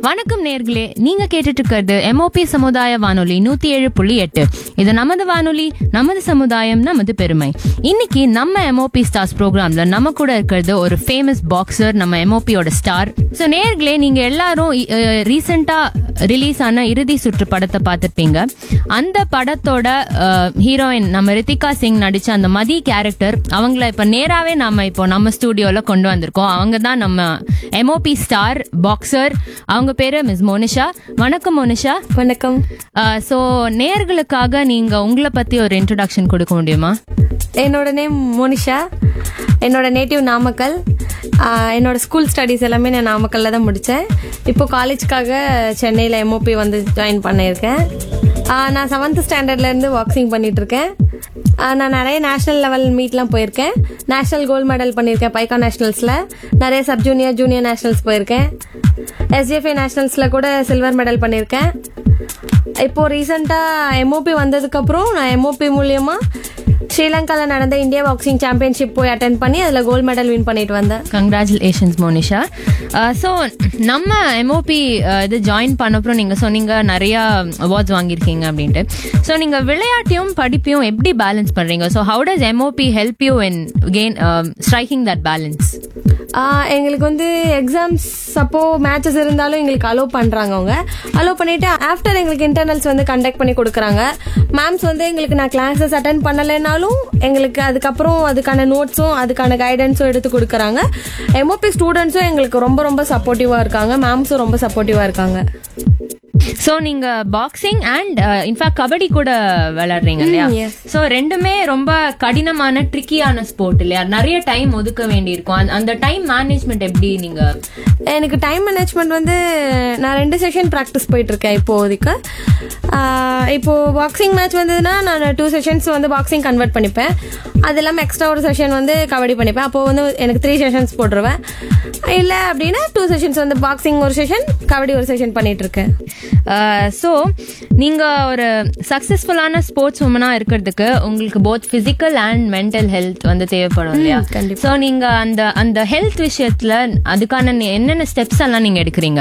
வணக்கம் நேர்களே நீங்க கேட்டுட்டு இருக்கிறது எம்ஓபி சமுதாய வானொலி நூத்தி ஏழு புள்ளி எட்டு இது நமது வானொலி நமது சமுதாயம் நமது பெருமை இன்னைக்கு நம்ம எம்ஓபி ஸ்டார்ஸ் ப்ரோக்ராம்ல நம்ம கூட இருக்கிறது ஒரு ஃபேமஸ் பாக்ஸர் நம்ம எம்ஓபியோட ஸ்டார் ஸோ நேர்களே நீங்க எல்லாரும் ரீசெண்டா ரிலீஸ் ஆன இறுதி சுற்று படத்தை பார்த்திருப்பீங்க அந்த படத்தோட ஹீரோயின் நம்ம ரித்திகா சிங் நடிச்ச அந்த மதி கேரக்டர் அவங்கள இப்ப நேராவே நாம இப்போ நம்ம ஸ்டூடியோல கொண்டு வந்திருக்கோம் அவங்க தான் நம்ம எம்ஓபி ஸ்டார் பாக்ஸர் அவங்க பேரு மிஸ் மோனிஷா வணக்கம் மோனிஷா வணக்கம் ஸோ நேர்களுக்காக நீங்க உங்களை பத்தி ஒரு இன்ட்ரடக்ஷன் கொடுக்க முடியுமா என்னோட நேம் மோனிஷா என்னோட நேட்டிவ் நாமக்கல் ஆஹ் என்னோட ஸ்கூல் ஸ்டடீஸ் எல்லாமே நான் நாமக்கல்ல தான் முடித்தேன் இப்போ காலேஜ்க்காக சென்னையில் எம்ஓபி வந்து ஜாயின் பண்ணியிருக்கேன் ஆஹ் நான் செவன்த் ஸ்டாண்டர்ட்லேருந்து பாக்ஸிங் பண்ணிட்டு இருக்கேன் ஆஹ் நான் நிறைய நேஷனல் லெவல் மீட்லாம் போயிருக்கேன் நேஷனல் கோல்டு மெடல் பண்ணியிருக்கேன் பைக்கா நேஷனல்ஸில் நிறைய சப் ஜூனியர் ஜூனியர் நேஷனல்ஸ் போயிருக்கேன் எஸ்ஜிஎஃப்ஐ நேஷனல்ஸில் கூட சில்வர் மெடல் பண்ணியிருக்கேன் இப்போ ரீசெண்டாக எம்ஓபி வந்ததுக்கப்புறம் நான் எம்ஓபி மூலியமா ஸ்ரீலங்காவில் நடந்த இந்தியா பாக்ஸிங் சாம்பியன்ஷிப் போய் அட்டன் பண்ணி அதில் கோல்டு மெடல் வின் பண்ணிட்டு வந்தேன் கங்க்ராச்சுலேஷன்ஸ் மோனிஷா ஸோ நம்ம எம்ஓபி இது ஜாயின் பண்ணப்புறம் நீங்க சொன்னீங்க நிறைய அவார்ட்ஸ் வாங்கியிருக்கீங்க அப்படின்ட்டு ஸோ நீங்க விளையாட்டையும் படிப்பையும் எப்படி பேலன்ஸ் பண்றீங்க so how does MOP help you in gain striking that balance ah எங்களுக்கு வந்து எக்ஸாம்ஸ் அப்போ மேட்சஸ் இருந்தாலும் எங்களுக்கு அலோவ் பண்றாங்க அவங்க அலோவ் பண்ணிட்டு ஆஃப்டர் எங்களுக்கு இன்டர்னல்ஸ் வந்து கண்டக்ட் பண்ணி கொடுக்குறாங்க மேம்ஸ் வந்து எங்களுக்கு நான் கிளாஸஸ் அட்டன் பண்ணலைனாலும் எங்களுக்கு அதுக்கப்புறம் அதுக்கான நோட்ஸும் அதுக்கான கைடன்ஸும் எடுத்து கொடுக்குறாங்க எம்ஓபி ஸ்டூடெண்ட்ஸும் எங்களுக்கு ரொம்ப ரொம்ப சப்போர்ட்டிவா இருக்காங்க மேம்ஸும் ரொம்ப சப்போர்ட்டிவா இருக்காங்க ஸோ நீங்க பாக்ஸிங் அண்ட் இன்ஃபேக்ட் கபடி கூட விளையாடுறீங்க இல்லையா yes. ஸோ ரெண்டுமே ரொம்ப கடினமான ட்ரிக்கியான ஸ்போர்ட் இல்லையா நிறைய டைம் ஒதுக்க வேண்டியிருக்கும் அந்த- அந்த டைம் மேனேஜ்மெண்ட் எப்படி நீங்க எனக்கு டைம் மேனேஜ்மெண்ட் வந்து நான் ரெண்டு செஷன் ப்ராக்டிஸ் போயிட்டு இருக்கேன் இப்போதைக்கு ஆஹ் இப்போ பாக்ஸிங் மேட்ச் வந்ததுன்னா நான் டூ செஷன்ஸ் வந்து பாக்ஸிங் கன்வெர்ட் பண்ணிப்பேன் அது இல்லாமல் எக்ஸ்ட்ரா ஒரு செஷன் வந்து கபடி பண்ணிப்பேன் அப்போ வந்து எனக்கு த்ரீ செஷன்ஸ் போட்டுருவேன் இல்லை அப்படின்னா டூ செஷன்ஸ் வந்து பாக்ஸிங் ஒரு செஷன் கபடி ஒரு செஷன் பண்ணிட்டு இருக்கேன் ஸோ நீங்க ஒரு சக்சஸ்ஃபுல்லான ஸ்போர்ட்ஸ் உமனா இருக்கிறதுக்கு உங்களுக்கு both physical and mental health வந்து தேவைப்படும் இல்லையா கண்டிப்பா. ஸோ நீங்க அந்த அந்த ஹெல்த் விஷயத்துல அதுக்கான நீ- என்னென்ன ஸ்டெப்ஸ் எல்லாம் நீங்க எடுக்கிறீங்க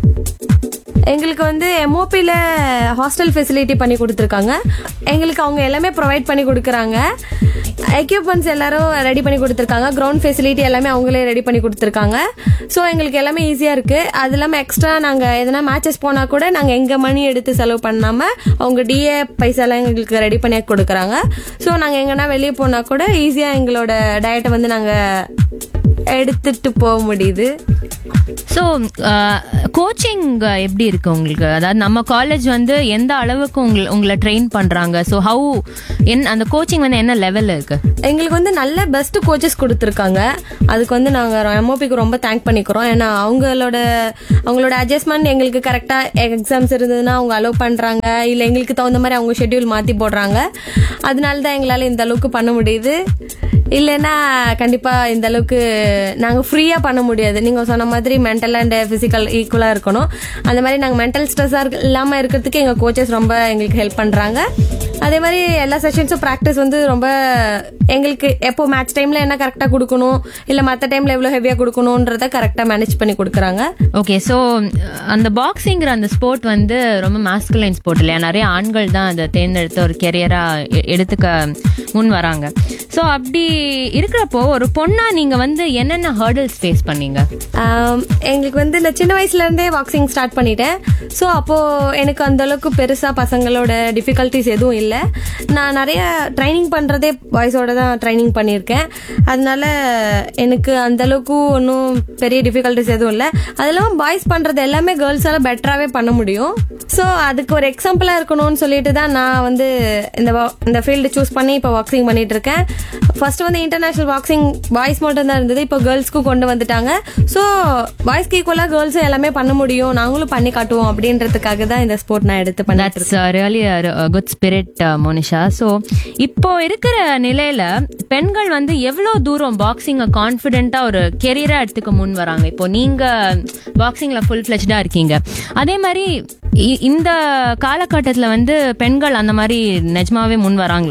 எங்களுக்கு வந்து எம்ஓபியில் ஹாஸ்டல் ஃபெசிலிட்டி பண்ணி கொடுத்துருக்காங்க எங்களுக்கு அவங்க எல்லாமே ப்ரொவைட் பண்ணி கொடுக்குறாங்க எக்யூப்மெண்ட்ஸ் எல்லாரும் ரெடி பண்ணி கொடுத்துருக்காங்க கிரவுண்ட் ஃபெசிலிட்டி எல்லாமே அவங்களே ரெடி பண்ணி கொடுத்துருக்காங்க ஸோ எங்களுக்கு எல்லாமே ஈஸியாக இருக்குது அது இல்லாமல் எக்ஸ்ட்ரா நாங்கள் எதனா மேட்சஸ் போனால் கூட நாங்கள் எங்கள் மணி எடுத்து செலவு பண்ணாமல் அவங்க டிஏ பைசாலாம் எங்களுக்கு ரெடி பண்ணி கொடுக்குறாங்க ஸோ நாங்கள் எங்கன்னா வெளியே போனால் கூட ஈஸியாக எங்களோட டயட்டை வந்து நாங்கள் எடுத்துட்டு போக முடியுது ஸோ கோச்சிங் எப்படி இருக்கு உங்களுக்கு அதாவது நம்ம காலேஜ் வந்து எந்த அளவுக்கு உங்களை உங்களை ட்ரெயின் பண்றாங்க ஸோ ஹவு என் அந்த கோச்சிங் வந்து என்ன லெவல்ல இருக்கு எங்களுக்கு வந்து நல்ல பெஸ்ட் கோச்சஸ் கொடுத்துருக்காங்க அதுக்கு வந்து நாங்கள் எம்ஓபிக்கு ரொம்ப தேங்க் பண்ணிக்கிறோம் ஏன்னா அவங்களோட அவங்களோட அட்ஜஸ்ட்மெண்ட் எங்களுக்கு கரெக்டாக எக்ஸாம்ஸ் இருந்ததுன்னா அவங்க அலோவ் பண்ணுறாங்க இல்லை எங்களுக்கு தகுந்த மாதிரி அவங்க ஷெட்யூல் மாற்றி போடுறாங்க அதனால தான் எங்களால் இந்த அளவுக்கு பண்ண முடியுது இல்லைன்னா கண்டிப்பாக இந்த அளவுக்கு நாங்கள் ஃப்ரீயாக பண்ண முடியாது நீங்கள் சொன்ன மாதிரி மென்டல் அண்ட் ஃபிசிக்கல் ஈக்குவலாக இருக்கணும் அந்த மாதிரி நாங்கள் மென்டல் ஸ்ட்ரெஸ்ஸாக இல்லாமல் இருக்கிறதுக்கு எங்கள் கோச்சஸ் ரொம்ப எங்களுக்கு ஹெல்ப் பண்ணுறாங்க அதே மாதிரி எல்லா செஷன்ஸும் ப்ராக்டிஸ் வந்து ரொம்ப எங்களுக்கு எப்போ மேட்ச் டைம்ல என்ன கரெக்டாக கொடுக்கணும் இல்லை மற்ற டைம்ல எவ்வளோ ஹெவியாக கொடுக்கணுன்றத கரெக்டாக மேனேஜ் பண்ணி கொடுக்குறாங்க ஓகே ஸோ அந்த பாக்ஸிங்கிற அந்த ஸ்போர்ட் வந்து ரொம்ப மாஸ்குலைன் ஸ்போர்ட் இல்லையா நிறைய ஆண்கள் தான் அதை தேர்ந்தெடுத்து ஒரு கெரியரா எடுத்துக்க முன் வராங்க ஸோ அப்படி இருக்கிறப்போ ஒரு பொண்ணா நீங்க வந்து என்னென்ன ஹர்டல்ஸ் ஃபேஸ் பண்ணீங்க ஆம், எங்களுக்கு வந்து நான் சின்ன வயசுல இருந்தே பாக்ஸிங் ஸ்டார்ட் பண்ணிட்டேன் ஸோ அப்போ எனக்கு அந்த அளவுக்கு பெருசா பசங்களோட டிஃபிகல்ட்டிஸ் எதுவும் இல்லை நான் நிறைய ட்ரைனிங் பண்றதே பாய்ஸோட தான் ட்ரைனிங் பண்ணியிருக்கேன் அதனால எனக்கு அந்த அளவுக்கு ஒன்றும் பெரிய டிஃபிகல்ட்டிஸ் எதுவும் இல்லை அது இல்லாமல் பாய்ஸ் பண்றது எல்லாமே கேர்ள்ஸால பெட்டராகவே பண்ண முடியும் ஸோ அதுக்கு ஒரு எக்ஸாம்பிளா இருக்கணும்னு சொல்லிட்டு தான் நான் வந்து இந்த wa- இந்த ஃபீல்டு சூஸ் பண்ணி இப்போ பாக்ஸிங் பண்ணிட்டு இருக்கேன் ஃபர்ஸ்ட் வந்து இன்டர்நேஷனல் பாக்ஸிங் பாய்ஸ் மட்டும் தான் இருந்தது இப்போ கேர்ள்ஸ்க்கும் கொண்டு வந்துட்டாங்க ஸோ பாய்ஸ்க்கு ஈக்குவலாக கேர்ள்ஸும் எல்லாமே பண்ண முடியும் நாங்களும் பண்ணி காட்டுவோம் அப்படின்றதுக்காக தான் இந்த ஸ்போர்ட் நான் எடுத்து பண்ணிட்டு that's really good spirit Monisha so இப்போ இருக்கிற நிலையில பெண்கள் வந்து எவ்வளவு தூரம் பாக்ஸிங்கை கான்ஃபிடென்ட்டா ஒரு கெரியரா எடுத்துக்க முன் வராங்க இப்போ நீங்க பாக்ஸிங்ல ஃபுல் ஃபிளெஜ்டா இருக்கீங்க அதே மாதிரி இ- இந்த காலகட்டத்துல வந்து பெண்கள் அந்த மாதிரி நிஜமாவே முன் வராங்களா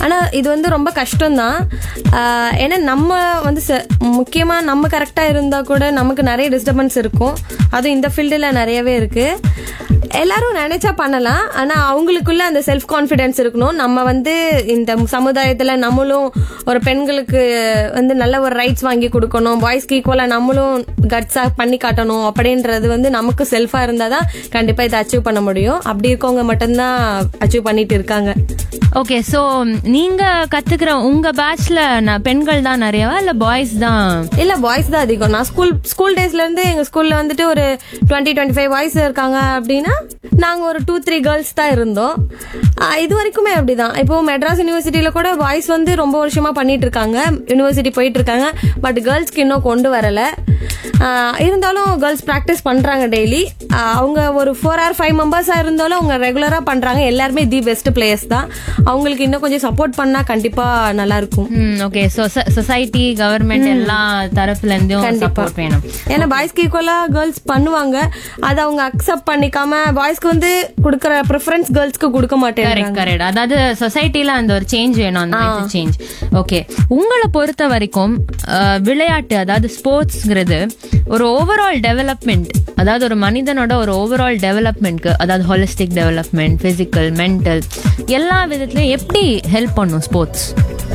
ஆனா இது வந்து ரொம்ப கஷ்டம்தான் ஆஹ் ஏன்னா நம்ம வந்து ச- முக்கியமா நம்ம கரெக்டா இருந்தா கூட நமக்கு நிறைய டிஸ்டர்பன்ஸ் இருக்கும் அதுவும் இந்த ஃபீல்டில் நிறையவே இருக்கு எல்லாரும் நினைச்சா பண்ணலாம் ஆனா அவங்களுக்குள்ள அந்த செல்ஃப் கான்ஃபிடன்ஸ் இருக்கணும் நம்ம வந்து இந்த சமுதாயத்துல நம்மளும் ஒரு பெண்களுக்கு வந்து நல்ல ஒரு ரைட்ஸ் வாங்கி கொடுக்கணும் பாய்ஸ்க்கு ஈக்குவலா நம்மளும் கட்ஸா பண்ணி காட்டணும் அப்படின்றது வந்து நமக்கு செல்ஃபா இருந்தாதான் கண்டிப்பா இதை அச்சீவ் பண்ண முடியும் அப்படி இருக்கவங்க மட்டும்தான் அச்சீவ் பண்ணிட்டு இருக்காங்க ஓகே சோ நீங்க கத்துக்கிற உங்க பேட்ச்ல பெண்கள் தான் நிறையவா இல்ல பாய்ஸ் தான் இல்ல பாய்ஸ் தான் அதிகம் நான் ஸ்கூல் ஸ்கூல் டேஸ்ல இருந்து எங்க ஸ்கூல்ல வந்துட்டு ஒரு டுவெண்ட்டி டுவெண்ட்டி ஃபைவ் பாய்ஸ் இருக்காங்க அப்படின்னா நாங்க ஒரு டூ த்ரீ கேர்ள்ஸ் தான் இருந்தோம் ஆஹ் இது வரைக்குமே அப்படிதான் இப்போ மெட்ராஸ் யூனிவர்சிட்டியில கூட பாய்ஸ் வந்து ரொம்ப வருஷமா பண்ணிட்டு இருக்காங்க யூனிவர்சிட்டி போயிட்டு இருக்காங்க பட் கேர்ள்ஸ்க்கு இன்னும் கொண்டு வரல ஆஹ் இருந்தாலும் கேர்ள்ஸ் ப்ராக்டிஸ் பண்றாங்க டெய்லி அவங்க ஒரு ஃபோர் ஆர் ஃபைவ் மெம்பர்ஸா இருந்தாலும் அவங்க ரெகுலரா பண்றாங்க எல்லாருமே தி பெஸ்ட் பிளேயர்ஸ் தான் அவங்களுக்கு இன்னும் கொஞ்சம் சப்போர்ட் பண்ணா கண்டிப்பா நல்லா இருக்கும் ஓகே சொசைட்டி கவர்மெண்ட் எல்லா தரப்புல இருந்தும் சப்போர்ட் வேணும் ஏன்னா பாய்ஸ்க்கு ஈக்குவலா கேர்ள்ஸ் பண்ணுவாங்க அதை அவங்க அக்செப்ட் பண்ணிக்காம பாய்ஸ்க்கு வந்து கொடுக்கற ப்ரிஃபரன்ஸ் கேர்ள்ஸ்க்கு கொடுக்க மாட்டேன் கரெக்ட் கரெக்ட் அதாவது சொசைட்டில அந்த ஒரு சேஞ்ச் வேணும் அந்த சேஞ்ச் ஓகே உங்களை பொறுத்த வரைக்கும் அஹ், விளையாட்டு அதாவது ஸ்போர்ட்ஸ்ங்கிறது ஒரு ஓவரால் டெவலப்மெண்ட் அதாவது ஒரு மனிதனோட ஒரு ஓவரால் டெவலப்மெண்ட்க்கு அதாவது ஹோலிஸ்டிக் டெவலப்மெண்ட் பிசிக்கல் மென்டல் எல்லா விதத்துலயும் எப்படி ஹெல்ப் பண்ணும் ஸ்போர்ட்ஸ்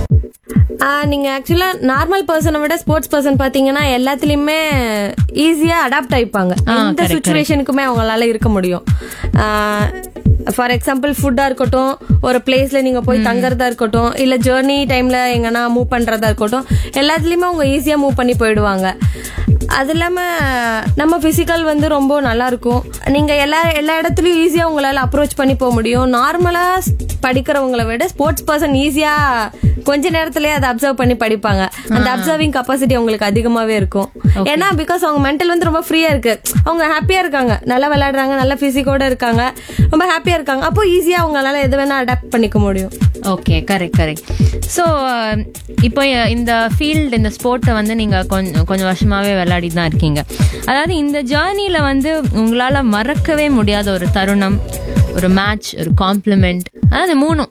நீங்க ஆக்சுவலா நார்மல் பர்சனை விட ஸ்போர்ட்ஸ் பர்சன் பாத்தீங்கன்னா எல்லாத்துலயுமே ஈஸியா அடாப்ட் ஆயிப்பாங்க எந்த சுச்சுவேஷனுக்குமே அவங்களால இருக்க முடியும் ஃபார் எக்ஸாம்பிள் ஃபுட்டா இருக்கட்டும் ஒரு பிளேஸ்ல நீங்க போய் தங்குறதா இருக்கட்டும் இல்ல ஜேர்னி டைம்ல எங்கன்னா மூவ் பண்றதா இருக்கட்டும் எல்லாத்துலயுமே அவங்க ஈஸியா மூவ் பண்ணி போயிடுவாங்க அது இல்லாம நம்ம பிசிக்கல் வந்து ரொம்ப நல்லா இருக்கும் நீங்க எல்லா எல்லா இடத்துலயும் ஈஸியா உங்களால அப்ரோச் பண்ணி போக முடியும் நார்மலா படிக்கிறவங்கள விட ஸ்போர்ட்ஸ் பர்சன் ஈஸியா கொஞ்ச நேரத்திலேயே அதை அப்சர்வ் பண்ணி படிப்பாங்க அந்த அப்சர்விங் கெப்பாசிட்டி அவங்களுக்கு அதிகமாவே இருக்கும் ஏன்னா பிகாஸ் அவங்க மென்டல் வந்து ரொம்ப ஃப்ரீயா இருக்கு அவங்க ஹாப்பியா இருக்காங்க நல்லா விளையாடுறாங்க நல்ல பிசிக்கோட இருக்காங்க ரொம்ப ஹாப்பியா இருக்காங்க அப்போ ஈஸியா அவங்களால எது வேணா அடாப்ட் பண்ணிக்க முடியும் ஓகே கரெக்ட் கரெக்ட் ஸோ இப்போ இந்த ஃபீல்டு இந்த ஸ்போர்ட்டை வந்து நீங்கள் கொஞ்சம் கொஞ்சம் வருஷமாகவே விளையாடி தான் இருக்கீங்க அதாவது இந்த ஜேர்னியில் வந்து உங்களால் மறக்கவே முடியாத ஒரு தருணம் ஒரு மேட்ச் ஒரு காம்ப்ளிமெண்ட் அதாவது மூணும்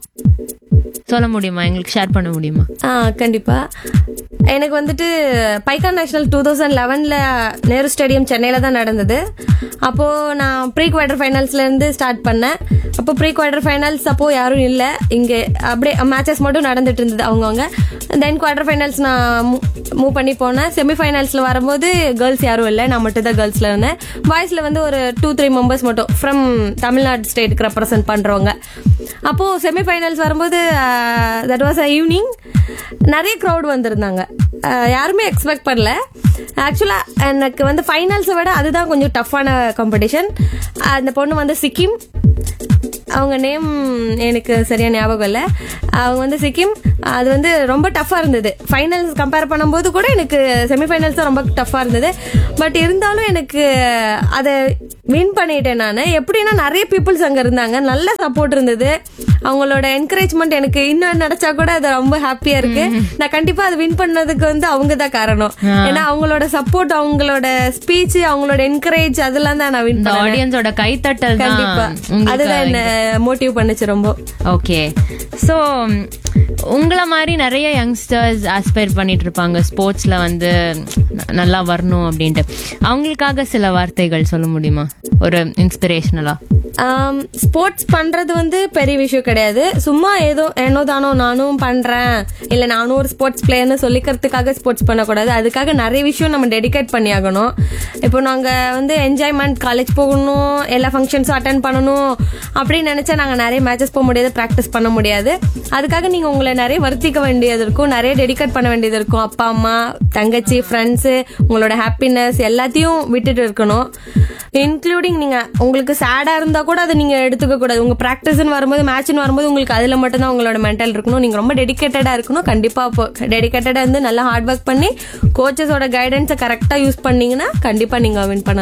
சொல்ல முடியுமா எங்களுக்கு ஷேர் பண்ண முடியுமா ஆ கண்டிப்பா எனக்கு வந்துட்டு பைக்கான் நேஷனல் டூ தௌசண்ட் லெவன்ல நேரு ஸ்டேடியம் சென்னையில தான் நடந்தது அப்போ நான் ப்ரீ குவார்டர் ஃபைனல்ஸ்ல இருந்து ஸ்டார்ட் பண்ணேன் அப்போ ப்ரீ குவார்டர் ஃபைனல்ஸ் அப்போ யாரும் இல்ல இங்க அப்படியே மேட்சஸ் மட்டும் நடந்துட்டு இருந்தது அவங்கவுங்க தென் குவார்டர் ஃபைனல்ஸ் நான் மூவ் பண்ணி போனேன் செமிஃபைனல்ஸ்ல வரும்போது கேர்ள்ஸ் யாரும் இல்லை நான் மட்டும் தான் கேர்ள்ஸ்ல இருந்தேன் பாய்ஸ்ல வந்து ஒரு டூ த்ரீ மெம்பர்ஸ் மட்டும் ஃப்ரம் தமிழ்நாடு ஸ்டேட்டுக்கு ரெப்ரசென்ட் பண்றவங்க அப்போ செமிஃபைனல்ஸ் வரும்போது தட் வாஸ் அ ஈவினிங் நிறைய க்ரௌட் வந்திருந்தாங்க அஹ் யாருமே எக்ஸ்பெக்ட் பண்ணல ஆக்சுவலா எனக்கு வந்து ஃபைனல்ஸை விட அதுதான் கொஞ்சம் டஃப்பான காம்படிஷன் அந்த பொண்ணு வந்து சிக்கிம் அவங்க நேம் எனக்கு சரியா ஞாபகம் இல்லை அவங்க வந்து சிக்கிம் அது வந்து ரொம்ப டஃப்பாக இருந்தது ஃபைனல்ஸ் கம்பேர் பண்ணும்போது கூட எனக்கு செமிஃபைனல்ஸ் தான் ரொம்ப டஃப்பாக இருந்தது பட் இருந்தாலும் எனக்கு அதை வின் பண்ணிட்டேன் நான் எப்படின்னா நிறைய பீப்புள்ஸ் அங்கே இருந்தாங்க நல்ல சப்போர்ட் இருந்தது அவங்களோட என்கரேஜ்மெண்ட் எனக்கு இன்னும் நினைச்சா கூட அது ரொம்ப ஹாப்பியா இருக்கு நான் கண்டிப்பா அதை வின் பண்ணதுக்கு வந்து அவங்க தான் காரணம் ஏன்னா அவங்களோட சப்போர்ட் அவங்களோட ஸ்பீச் அவங்களோட என்கரேஜ் அதெல்லாம் தான் நான் வின் இந்த பண்ணேன் ஆடியன்ஸோட கைத்தட்டல் கண்டிப்பா தான் அதுதான் என்ன மோட்டிவ் பண்ணுச்சு ரொம்ப ஓகே ஸோ உங்களை மாதிரி நிறைய யங்ஸ்டர்ஸ் ஆஸ்பயர் பண்ணிட்டு இருப்பாங்க ஸ்போர்ட்ஸ்ல வந்து ந- நல்லா வரணும் அப்படின்ட்டு அவங்களுக்காக சில வார்த்தைகள் சொல்ல முடியுமா ஒரு இன்ஸ்பிரேஷனலா ஸ்போர்ட்ஸ் பண்றது வந்து பெரிய விஷயம் கிடையாது சும்மா ஏதோ ஏனோ தானோ நானும் பண்றேன் இல்ல நானும் ஒரு ஸ்போர்ட்ஸ் பிளேயர்னு சொல்லிக்கிறதுக்காக ஸ்போர்ட்ஸ் பண்ணக்கூடாது அதுக்காக நிறைய விஷயம் நம்ம டெடிகேட் பண்ணி ஆகணும் இப்போ நாங்க வந்து என்ஜாய்மெண்ட் காலேஜ் போகணும் எல்லா ஃபங்க்ஷன்ஸும் அட்டன் பண்ணணும் அப்படின்னு நினைச்சா நாங்க நிறைய மேட்சஸ் போக முடியாது ப்ராக்டிஸ் பண்ண முடியாது அதுக்காக நீங்க உங்களை நிறைய வருத்திக்க வேண்டியது இருக்கும் நிறைய டெடிகேட் பண்ண வேண்டியது இருக்கும் அப்பா அம்மா தங்கச்சி ஃப்ரெண்ட்ஸ் உங்களோட ஹாப்பினஸ் எல்லாத்தையும் விட்டுட்டு இருக்கணும் இன்க்ளூடிங் நீங்க உங்களுக்கு சேடா இருந்தா கூட அதை நீங்க எடுத்துக்க கூடாது உங்க பிராக்டிஸ்னு வரும்போது மேட்ச்னு வரும்போது உங்களுக்கு அதுல மட்டும்தான் உங்களோட மென்டல் இருக்கணும் நீங்க ரொம்ப டெடிகேட்டடா இருக்கணும் கண்டிப்பா டெடிகேட்டடா இருந்து நல்லா ஹார்ட் ஒர்க் பண்ணி கோச்சஸோட கைடன்ஸை கரெக்டா யூஸ் பண்ணீங்கன்னா கண்டிப்பா நீங்க வின் பண்ணலாம்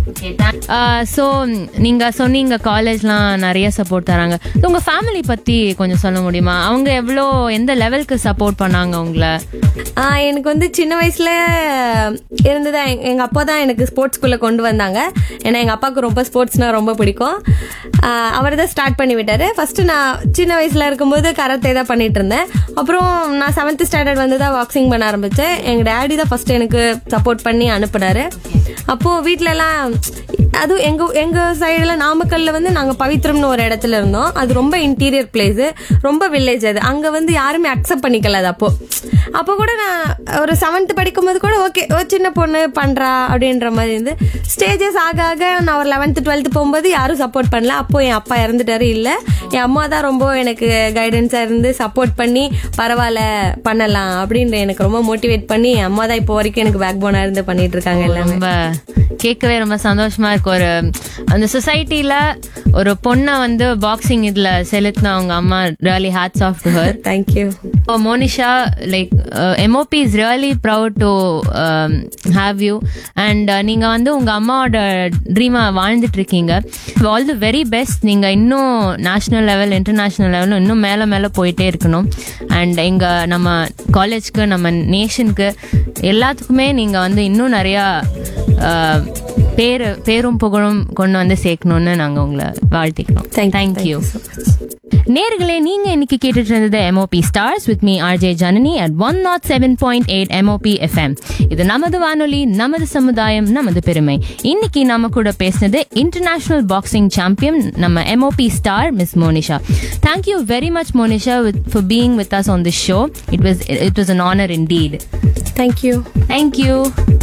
ஸோ நீங்க சொன்னீங்க காலேஜ்லாம் நிறைய சப்போர்ட் தராங்க உங்க ஃபேமிலி பத்தி கொஞ்சம் சொல்ல முடியுமா அவங்க எவ்வளோ எந்த லெவலுக்கு சப்போர்ட் பண்ணாங்க உங்களை ஆ, எனக்கு வந்து சின்ன வயசுல இருந்தது எங்க- எங்க அப்பா தான் எனக்கு ஸ்போர்ட்ஸ் ஸ்கூல்ல கொண்டு வந்தாங்க ஏன்னா எங்க அப்பாவுக்கு ரொம்ப ஸ்போர்ட்ஸ்னா ரொம்ப பிடிக்கும் அவர் தான் ஸ்டார்ட் பண்ணி விட்டாரு ஃபர்ஸ்ட் நான் சின்ன வயசுல இருக்கும்போது கராத்தே தான் பண்ணிட்டு இருந்தேன் அப்புறம் நான் செவன்த் ஸ்டாண்டர்ட் வந்து தான் பாக்ஸிங் பண்ண ஆரம்பிச்சேன் எங்க டேடி தான் ஃபர்ஸ்ட் எனக்கு சப்போர்ட் பண்ணி அனுப்புனாரு அப்போ வீட்ல எல்லாம் அதுவும் எங்க எங்க சைடுல நாமக்கல்ல வந்து நாங்க பவித்ரம்னு ஒரு இடத்துல இருந்தோம் அது ரொம்ப இன்டீரியர் பிளேஸ் ரொம்ப வில்லேஜ் அது அங்க வந்து யாருமே அக்செப்ட் பண்ணிக்கல அது அப்போ அப்போ கூட நான் ஒரு செவன்த் படிக்கும்போது கூட ஓகே ஒரு சின்ன பொண்ணு பண்றா அப்படின்ற மாதிரி இருந்து ஸ்டேஜஸ் ஆக ஆக நான் ஒரு லெவன்த் டுவெல்த் போகும்போது யாரும் சப்போர்ட் பண்ணல அப்போ என் அப்பா இறந்துட்டாரு இல்ல என் அம்மா தான் ரொம்ப எனக்கு கைடன்ஸா இருந்து சப்போர்ட் பண்ணி பரவாயில்ல பண்ணலாம் அப்படின்னு எனக்கு ரொம்ப மோட்டிவேட் பண்ணி என் அம்மா தான் இப்போ வரைக்கும் எனக்கு பேக் போனா இருந்து பண்ணிட்டு இருக்காங்க எல்லாமே ரொம்ப கேட்கவே ரொம்ப சந்தோஷமா இருக்கு ஒரு அந்த சொசைட்டில ஒரு பொண்ணை வந்து பாக்ஸிங் இதுல செலுத்தின அவங்க அம்மா really hats off to her thank you Monisha like MOP is really proud to have you and நீங்க வந்து உங்க அம்மாவோட ட்ரீமா வாழ்ந்துட்டு இருக்கீங்க ஆல் தி வெரி பெஸ்ட் நீங்க இன்னும் நேஷனல் லெவல் இன்டர்நேஷனல் லெவல் இன்னும் மேல மேல போயிட்டே இருக்கணும் அண்ட் எங்க நம்ம காலேஜ்க்கு நம்ம நேஷனுக்கு எல்லாத்துக்குமே நீங்க வந்து இன்னும் நிறையா uh, பேரு பேரும் புகழும் கொண்டு வந்து சேர்க்கணும்னு நாங்க உங்களை வாழ்த்திக்கிறோம் Thank- thank you thank you so much. நேர்களே நீங்க இன்னைக்கு கேட்டுட்டு இருந்தது MOP stars with me RJ Janani at one naught seven point eight MOP FM இது நமது வானொலி நமது சமுதாயம் நமது பெருமை இன்னைக்கு நம்ம கூட பேசினது இன்டர்நேஷனல் பாக்ஸிங் சாம்பியன் நம்ம MOP star miss Monisha thank you very much Monisha for being with us on this show it was it was an honour indeed Thank you. Thank you